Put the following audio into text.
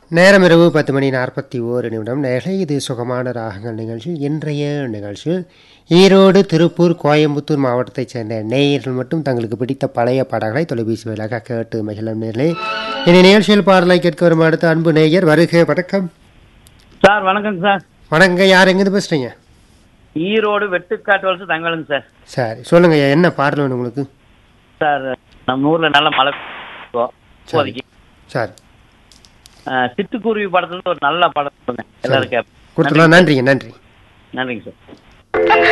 நேரம் இரவு பத்து மணி நாற்பத்தி ஓரு நிமிடம் நேரலை இது சுகமான ராகங்கள் நிகழ்ச்சி இன்றைய நிகழ்ச்சியில் ஈரோடு திருப்பூர் கோயம்புத்தூர் மாவட்டத்தைச் சேர்ந்த நேயர்கள் மட்டும் தங்களுக்கு பிடித்த பழைய பாடல்களை தொலைபேசி வாயிலாக கேட்டு மகிழும் நேர்களே இனி நிகழ்ச்சியில் பாடலை கேட்க வரும் அடுத்த அன்பு நேயர் வருக வணக்கம் சார் வணக்கங்க சார் வணங்க யார் எங்கேருந்து பேசுறீங்க ஈரோடு வெட்டுக்காட்டு வளர்ச்சி தங்கலுங்க சார் சரி சொல்லுங்க ஐயா, என்ன பாடல் வேணும் உங்களுக்கு சார் நம்ம ஊர்ல நல்ல மழை பெய்யும். இப்போதைக்கு சரி அஹ், சிட்டுக்குருவி படத்துல இருந்து ஒரு நல்ல படம் சொல்லுங்க எல்லாரும் கேட்போம் கொடுத்துடலாம் நன்றிங்க நன்றி நன்றிங்க சார்